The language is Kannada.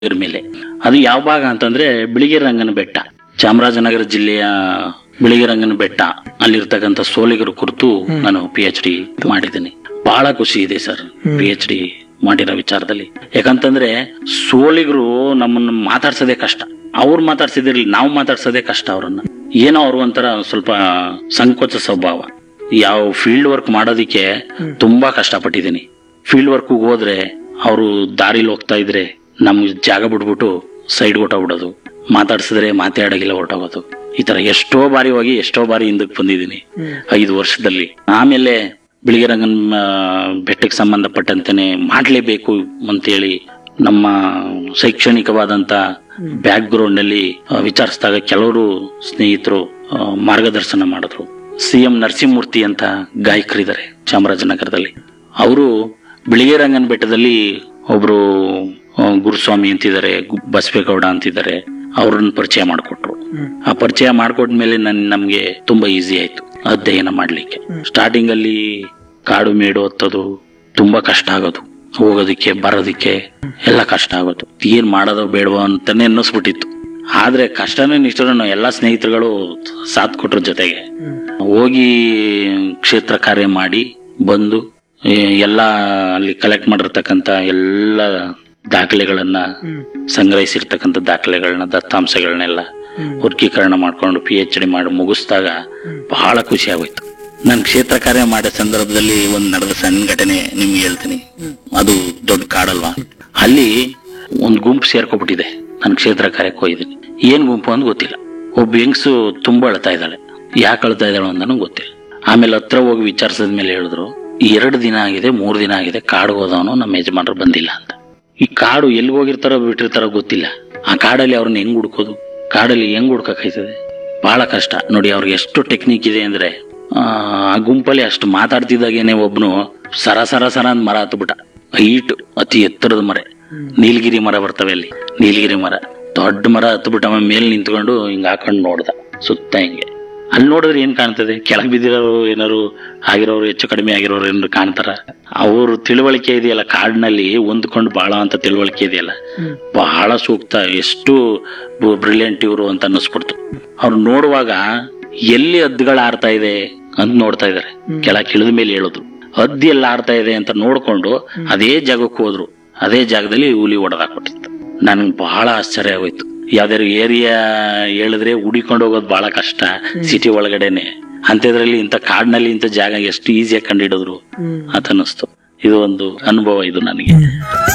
ಇದ್ರ ಮೇಲೆ ಅದು ಯಾವ ಭಾಗ ಅಂತಂದ್ರೆ ಬಿಳಿಗಿರಂಗನ ಬೆಟ್ಟ ಚಾಮರಾಜನಗರ ಜಿಲ್ಲೆಯ ಬಿಳಿಗಿರಂಗನ ಬೆಟ್ಟ ಅಲ್ಲಿರ್ತಕ್ಕಂಥ ಸೋಲಿಗರ ಕುರಿತು ನಾನು ಪಿ ಎಚ್ ಡಿ ಮಾಡಿದ್ದೀನಿ ಬಹಳ ಖುಷಿ ಇದೆ ಸರ್ ಪಿ ಎಚ್ ಡಿ ಮಾಡಿರೋ ವಿಚಾರದಲ್ಲಿ ಯಾಕಂತಂದ್ರೆ ಸೋಲಿಗರು ನಮ್ಮನ್ನ ಮಾತಾಡ್ಸೋದೇ ಕಷ್ಟ ಅವ್ರು ಮಾತಾಡ್ಸಿದಿರ್ಲಿ ನಾವು ಮಾತಾಡ್ಸೋದೇ ಕಷ್ಟ ಅವ್ರನ್ನ ಏನೋ ಅವ್ರು ಒಂಥರ ಸ್ವಲ್ಪ ಸಂಕೋಚ ಸ್ವಭಾವ ಯಾವ ಫೀಲ್ಡ್ ವರ್ಕ್ ಮಾಡೋದಿಕ್ಕೆ ತುಂಬಾ ಕಷ್ಟಪಟ್ಟಿದ್ದೀನಿ ಫೀಲ್ಡ್ ವರ್ಕ್ ಹೋದ್ರೆ ಅವರು ದಾರಿಲಿ ಹೋಗ್ತಾ ಇದ್ರೆ ನಮ್ಗೆ ಜಾಗ ಬಿಟ್ಬಿಟ್ಟು ಸೈಡ್ ಹೊಟ್ಟೋಗ್ಬಿಡೋದು ಮಾತಾಡ್ಸಿದ್ರೆ ಮಾತಾಡೋಗಿಲ್ಲ ಹೊರಟೋಗೋದು ಈ ತರ ಎಷ್ಟೋ ಬಾರಿ ಹೋಗಿ ಎಷ್ಟೋ ಬಾರಿ ಹಿಂದಕ್ಕೆ ಬಂದಿದ್ದೀನಿ ಐದು ವರ್ಷದಲ್ಲಿ ಆಮೇಲೆ ಬಿಳಿಗಿರಂಗನ್ ಆ, ಬೆಟ್ಟಕ್ಕೆ ಸಂಬಂಧಪಟ್ಟಂತೆನೆ ಮಾಡ್ಲೇಬೇಕು ಅಂತೇಳಿ ನಮ್ಮ ಶೈಕ್ಷಣಿಕವಾದಂತ ಬ್ಯಾಕ್ ಗ್ರೌಂಡ್ ನಲ್ಲಿ ಆ, ವಿಚಾರಿಸಿದಾಗ ಕೆಲವರು ಸ್ನೇಹಿತರು ಆ, ಮಾರ್ಗದರ್ಶನ ಮಾಡಿದ್ರು ಸಿ ಎಂ ನರಸಿಂಹಮೂರ್ತಿ ಅಂತ ಗಾಯಕರಿದ್ದಾರೆ ಚಾಮರಾಜನಗರದಲ್ಲಿ ಅವರು ಬಿಳಿಗೆರಂಗನ ಬೆಟ್ಟದಲ್ಲಿ ಒಬ್ರು ಆ, ಗುರುಸ್ವಾಮಿ ಅಂತಿದ್ದಾರೆ ಗು- ಬಸವೇಗೌಡ ಅಂತಿದ್ದಾರೆ ಅವ್ರನ್ನ ಪರಿಚಯ ಮಾಡಿಕೊಟ್ರು ಆ ಪರಿಚಯ ಮಾಡಿಕೊಟ್ಮೇಲೆ ನನ್ ನಮ್ಗೆ ತುಂಬಾ ಈಸಿ ಆಯ್ತು ಅಧ್ಯಯನ ಮಾಡ್ಲಿಕ್ಕೆ ಸ್ಟಾರ್ಟಿಂಗ್ ಅಲ್ಲಿ ಕಾಡು ಮೇಡು ಹತ್ತೋದು ತುಂಬಾ ಕಷ್ಟ ಆಗೋದು ಹೋಗೋದಿಕ್ಕೆ ಬರೋದಿಕ್ಕೆ ಎಲ್ಲ ಕಷ್ಟ ಆಗೋದು ಏನ್ ಮಾಡೋದೋ ಬೇಡವೋ ಅಂತಾನೆ ಅನ್ನಿಸ್ಬಿಟ್ಟಿತ್ತು ಆದ್ರೆ ಕಷ್ಟನೇ ನಿಷ್ಠನೂ ಎಲ್ಲಾ ಸ್ನೇಹಿತರುಗಳು ಸಾಥ್ ಕೊಟ್ರ ಜೊತೆಗೆ ಹೋಗಿ ಕ್ಷೇತ್ರ ಕಾರ್ಯ ಮಾಡಿ ಬಂದು ಈ ಎಲ್ಲ ಅಲ್ಲಿ ಕಲೆಕ್ಟ್ ಮಾಡಿರ್ತಕ್ಕಂಥ ಎಲ್ಲ ದಾಖಲೆಗಳನ್ನ ಸಂಗ್ರಹಿಸಿರ್ತಕ್ಕಂಥ ದಾಖಲೆಗಳನ್ನ ದತ್ತಾಂಶಗಳನ್ನೆಲ್ಲ ವರ್ಗೀಕರಣ ಮಾಡ್ಕೊಂಡು ಪಿ ಎಚ್ ಡಿ ಮಾಡಿ ಮುಗಿಸಿದಾಗ ಬಹಳ ಖುಷಿ ಆಗೋಯ್ತು ನಾನು ಕ್ಷೇತ್ರ ಕಾರ್ಯ ಮಾಡೋ ಸಂದರ್ಭದಲ್ಲಿ ಒಂದು ನಡೆದ ಸಣ್ಣ ಘಟನೆ ನಿಮ್ಗೆ ಹೇಳ್ತೀನಿ ಅದು ದೊಡ್ಡ ಕಾಡಲ್ವಾ ಅಲ್ಲಿ ಒಂದು ಗುಂಪು ಸೇರ್ಕೊಬಿಟ್ಟಿದೆ ನಾನು ಕ್ಷೇತ್ರ ಕಾರ್ಯಕ್ಕೆ ಹೋಗಿದ್ದೀನಿ ಏನ್ ಗುಂಪು ಅಂತ ಗೊತ್ತಿಲ್ಲ ಒಬ್ಬ ಹೆಂಗ್ಸು ತುಂಬಾ ಅಳ್ತಾ ಇದ್ದಾಳೆ ಯಾಕೆ ಅಳ್ತಾ ಇದ್ದಾಳೆ ಅಂತಾನು ಗೊತ್ತಿಲ್ಲ ಆಮೇಲೆ ಹತ್ರ ಹೋಗಿ ವಿಚಾರಿಸಿದ ಮೇಲೆ ಹೇಳಿದ್ರು ಎರಡು ದಿನ ಆಗಿದೆ ಮೂರು ದಿನ ಆಗಿದೆ ಕಾಡು ಹೋದವನು ನಮ್ಮ ಯಜಮಾನರು ಬಂದಿಲ್ಲ ಅಂತ ಈ ಕಾಡು ಎಲ್ಲಿ ಹೋಗಿರ್ತಾರೋ ಬಿಟ್ಟಿರ್ತಾರೋ ಗೊತ್ತಿಲ್ಲ ಆ ಕಾಡಲ್ಲಿ ಅವ್ರನ್ನ ಹೆಂಗ್ ಹುಡ್ಕೋದು ಕಾಡಲ್ಲಿ ಹೆಂಗ್ ಹುಡ್ಕಕ್ಕಾಯ್ತದೆ ಬಹಳ ಕಷ್ಟ ನೋಡಿ ಅವ್ರಿಗೆ ಎಷ್ಟು ಟೆಕ್ನಿಕ್ ಇದೆ ಅಂದ್ರೆ ಆ ಆ ಗುಂಪಲ್ಲಿ ಅಷ್ಟು ಮಾತಾಡ್ತಿದ್ದಾಗೇನೆ ಒಬ್ನು ಸರ ಸರ ಸರ ಅಂತ ಮರ ಹತ್ಬಿಟ್ಟ ಹೈಟ್ ಅತಿ ಎತ್ತರದ ಮರ ನೀಲಗಿರಿ ಮರ ಬರ್ತವೆ ಅಲ್ಲಿ ನೀಲಗಿರಿ ಮರ ದೊಡ್ಡ ಮರ ಹತ್ಬಿಟ್ಟ ಅವ ಮೇಲೆ ನಿಂತ್ಕೊಂಡು ಹಿಂಗ್ ಹಾಕೊಂಡು ನೋಡ್ದ ಸುತ್ತ ಹಿಂಗೆ ಅಲ್ಲಿ ನೋಡಿದ್ರೆ ಏನ್ ಕಾಣ್ತದೆ ಕೆಳಗ್ ಬಿದ್ದಿರೋರು ಏನಾರು ಆಗಿರೋರು ಹೆಚ್ಚು ಕಡಿಮೆ ಆಗಿರೋರು ಏನಾರು ಕಾಣ್ತಾರ ಅವ್ರ ತಿಳುವಳಿಕೆ ಇದೆಯಲ್ಲ ಕಾಡಿನಲ್ಲಿ ಹೊಂದ್ಕೊಂಡು ಬಾಳ ಅಂತ ತಿಳುವಳಿಕೆ ಇದೆಯಲ್ಲ ಬಹಳ ಸೂಕ್ತ ಎಷ್ಟು ಬ್ರಿಲಿಯಂಟ್ ಇವರು ಅಂತ ಅನ್ನಿಸ್ಬಿಡ್ತು ಅವ್ರು ನೋಡುವಾಗ ಎಲ್ಲಿ ಹದ್ದುಗಳು ಆಡ್ತಾ ಇದೆ ಅಂತ ನೋಡ್ತಾ ಇದಾರೆ ಕೆಳಗೆ ಇಳಿದ ಮೇಲೆ ಹೇಳಿದ್ರು ಹದ್ದು ಎಲ್ಲ ಆಡ್ತಾ ಇದೆ ಅಂತ ನೋಡ್ಕೊಂಡು ಅದೇ ಜಾಗಕ್ಕೆ ಹೋದ್ರು ಅದೇ ಜಾಗದಲ್ಲಿ ಹುಲಿ ಹೊಡೆದಾಕ್ಬಿಟ್ಟಿತ್ತು ನನ್ಗೆ ಬಹಳ ಆಶ್ಚರ್ಯ ಆಗೋಯ್ತು ಯಾವ್ದಾದ್ರು ಏರಿಯಾ ಹೇಳಿದ್ರೆ ಹುಡಿಕೊಂಡು ಹೋಗೋದು ಬಹಳ ಕಷ್ಟ ಸಿಟಿ ಒಳಗಡೆನೆ ಅಂಥದ್ರಲ್ಲಿ ಇಂಥ ಕಾಡಿನಲ್ಲಿ ಇಂಥ ಜಾಗ ಎಷ್ಟು ಈಸಿಯಾಗಿ ಕಂಡಿಡಿದ್ರು ಅಂತ ಅನ್ನಿಸ್ತು ಇದು ಒಂದು ಅನುಭವ ಇದು ನನಗೆ